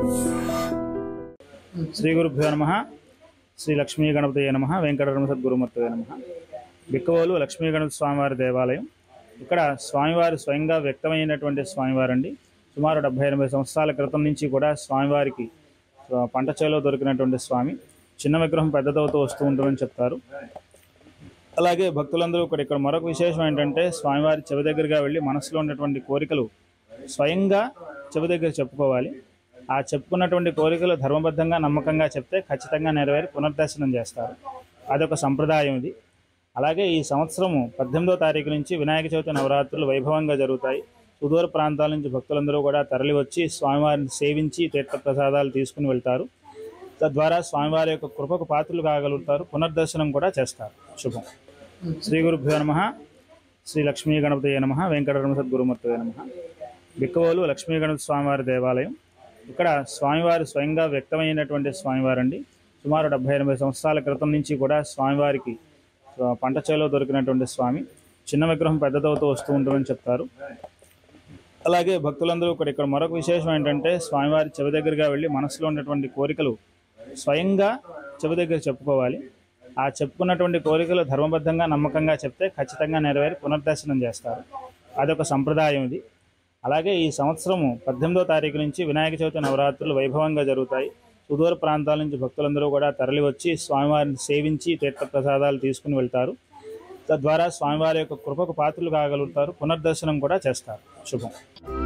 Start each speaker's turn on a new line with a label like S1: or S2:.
S1: శ్రీ గురుభ్యో నమ శ్రీ లక్ష్మీ గణపతయ నమ వెంకటరమణ సద్గురుమూర్తయ నమ బిక్కవోలు లక్ష్మీ గణపతి స్వామివారి దేవాలయం ఇక్కడ స్వామివారు స్వయంగా వ్యక్తమైనటువంటి స్వామివారండి సుమారు డెబ్బై ఎనభై సంవత్సరాల క్రితం నుంచి కూడా స్వామివారికి ఆ, పంట చేలో దొరికినటువంటి స్వామి చిన్న విగ్రహం పెద్దదవుతూ వస్తూ ఉంటుందని చెప్తారు అలాగే భక్తులందరూ కూడా ఇక్కడ మరొక విశేషం ఏంటంటే స్వామివారి చెవి దగ్గరగా వెళ్ళి మనసులో ఉన్నటువంటి కోరికలు స్వయంగా చెవి దగ్గర చెప్పుకోవాలి ఆ చెప్పుకున్నటువంటి కోరికలు ధర్మబద్ధంగా నమ్మకంగా చెప్తే ఖచ్చితంగా నెరవేరి పునర్దర్శనం చేస్తారు అదొక సంప్రదాయం ఇది అలాగే ఈ సంవత్సరము పద్దెనిమిదో తారీఖు నుంచి వినాయక చవితి నవరాత్రులు వైభవంగా జరుగుతాయి సుదూర ప్రాంతాల నుంచి భక్తులందరూ కూడా తరలి వచ్చి స్వామివారిని సేవించి తీర్థప్రసాదాలు తీసుకుని వెళ్తారు తద్వారా స్వామివారి యొక్క కృపకు పాత్రలు కాగలుగుతారు పునర్దర్శనం కూడా చేస్తారు శుభం శ్రీ గురుభ్యో నమ శ్రీ లక్ష్మీ గణపతయ నమ వెంకటరమణ సద్గురుమూర్తయ నమ బిక్కవోలు లక్ష్మీ గణపతి స్వామివారి దేవాలయం ఇక్కడ స్వామివారు స్వయంగా వ్యక్తమైనటువంటి స్వామివారండి సుమారు డెబ్బై ఎనభై సంవత్సరాల క్రితం నుంచి కూడా స్వామివారికి ఆ, పంట చేలో దొరికినటువంటి స్వామి చిన్న విగ్రహం పెద్దదవుతూ వస్తూ ఉంటుందని చెప్తారు అలాగే భక్తులందరూ కూడా ఇక్కడ మరొక విశేషం ఏంటంటే స్వామివారి చెవి దగ్గరగా వెళ్ళి మనసులో ఉన్నటువంటి కోరికలు స్వయంగా చెవి దగ్గర చెప్పుకోవాలి ఆ చెప్పుకున్నటువంటి కోరికలు ధర్మబద్ధంగా నమ్మకంగా చెప్తే ఖచ్చితంగా నెరవేరి పునర్దర్శనం చేస్తారు అదొక సంప్రదాయం ఇది అలాగే ఈ సంవత్సరము పద్దెనిమిదో తారీఖు నుంచి వినాయక చవితి నవరాత్రులు వైభవంగా జరుగుతాయి సుదూర ప్రాంతాల నుంచి భక్తులందరూ కూడా తరలి వచ్చి స్వామివారిని సేవించి తీర్థప్రసాదాలు తీసుకుని వెళ్తారు తద్వారా స్వామివారి యొక్క కృపకు పాత్రలు కాగలుగుతారు పునర్దర్శనం కూడా చేస్తారు శుభం